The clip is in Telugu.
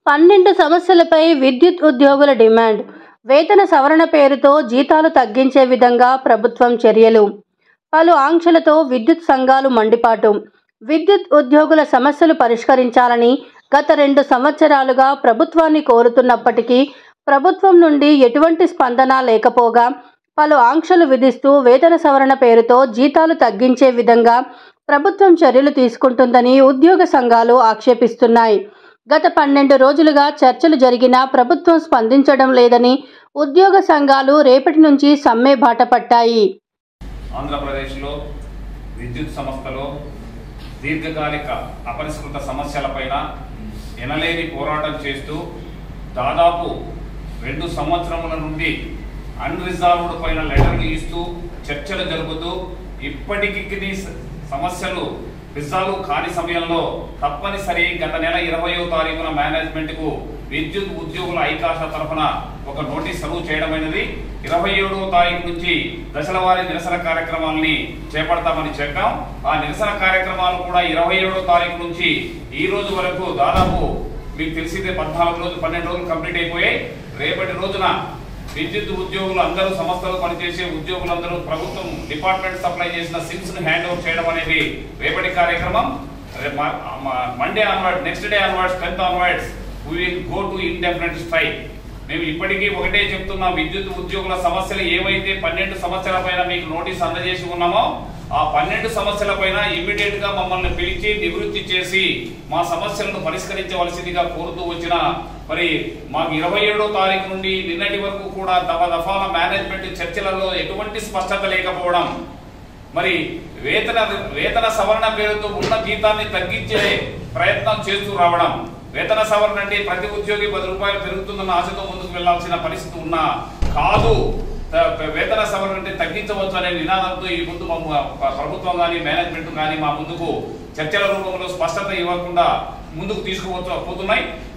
పన్నెండు సమస్యలపై విద్యుత్ ఉద్యోగుల డిమాండ్ వేతన సవరణ పేరుతో జీతాలు తగ్గించే విధంగా ప్రభుత్వం చర్యలు పలు ఆంక్షలతో విద్యుత్ సంఘాలు మండిపాటు విద్యుత్ ఉద్యోగుల సమస్యలు పరిష్కరించాలని గత రెండు సంవత్సరాలుగా ప్రభుత్వాన్ని కోరుతున్నప్పటికీ ప్రభుత్వం నుండి ఎటువంటి స్పందన లేకపోగా పలు ఆంక్షలు విధిస్తూ వేతన సవరణ పేరుతో జీతాలు తగ్గించే విధంగా ప్రభుత్వం చర్యలు తీసుకుంటుందని ఉద్యోగ సంఘాలు ఆక్షేపిస్తున్నాయి గత పన్నెండు రోజులుగా చర్చలు జరిగినా ప్రభుత్వం స్పందించడం లేదని ఉద్యోగ సంఘాలు రేపటి నుంచి సమ్మె బాట పట్టాయి ఆంధ్రప్రదేశ్లో విద్యుత్ సంస్థలో దీర్ఘకాలిక అపరిష్కృత సమస్యలపైన ఎనలేని పోరాటం చేస్తూ దాదాపు రెండు సంవత్సరముల నుండి అన్రిజాల్వ్డ్ పైన లెటర్లు ఇస్తూ చర్చలు జరుపుతూ ఇప్పటికి సమస్యలు రిజాల్వ్ కాని సమయంలో తప్పనిసరి గత నెల ఇరవయో తారీఖున మేనేజ్మెంట్కు విద్యుత్ ఉద్యోగుల ఐకాష తరఫున ఒక నోటీస్ సర్వ్ చేయడమైనది ఇరవై ఏడవ తారీఖు నుంచి దశల వారీ నిరసన కార్యక్రమాలని చేపడతామని చెప్పాం ఆ నిరసన కార్యక్రమాలు కూడా ఇరవై ఏడవ తారీఖు నుంచి ఈ రోజు వరకు దాదాపు మీకు తెలిసిందే పద్నాలుగు రోజులు పన్నెండు రోజులు కంప్లీట్ అయిపోయాయి రేపటి రోజున విద్యుత్ ఉద్యోగులు అందరూ సంస్థలు పనిచేసే ఉద్యోగులందరూ ప్రభుత్వం డిపార్ట్మెంట్ సప్లై చేసిన సిమ్స్ ను హ్యాండ్ ఓవర్ చేయడం అనేది రేపటి కార్యక్రమం Monday onward next day onwards tenth onwards we will go to indefinite strike మేము ఇప్పటికీ ఒకటే చెప్తున్నాం విద్యుత్ ఉద్యోగుల సమస్యలు ఏవైతే పన్నెండు సమస్యల పైన మీకు నోటీస్ అందజేసి ఉన్నామో ఆ పన్నెండు సమస్యల పైన ఇమ్మీడియట్ గా మమ్మల్ని పిలిచి నివృత్తి చేసి మా సమస్యలను పరిష్కరించవలసిందిగా కోరుతూ వచ్చిన మరి మాకు ఇరవై ఏడో తారీఖు నుండి నిన్నటి వరకు కూడా దఫ దఫాల మేనేజ్మెంట్ చర్చలలో ఎటువంటి స్పష్టత లేకపోవడం మరి వేతన వేతన సవరణ పేరుతో ఉన్న జీతాన్ని తగ్గించే ప్రయత్నం చేస్తూ రావడం వేతన సవరణ అంటే ప్రతి ఉద్యోగి పది రూపాయలు పెరుగుతుందన్న ఆశతో ముందుకు వెళ్లాల్సిన పరిస్థితి ఉన్నా కాదు త- వేతన సవరణ అంటే తగ్గించవచ్చు అనే నినాదంతో ఈ ముందు మా మ- ప్రభుత్వం కానీ మేనేజ్మెంట్ కానీ మా ముందుకు చర్చల రూపంలో స్పష్టత ఇవ్వకుండా ముందుకు తీసుకువచ్చు పోతున్నాయి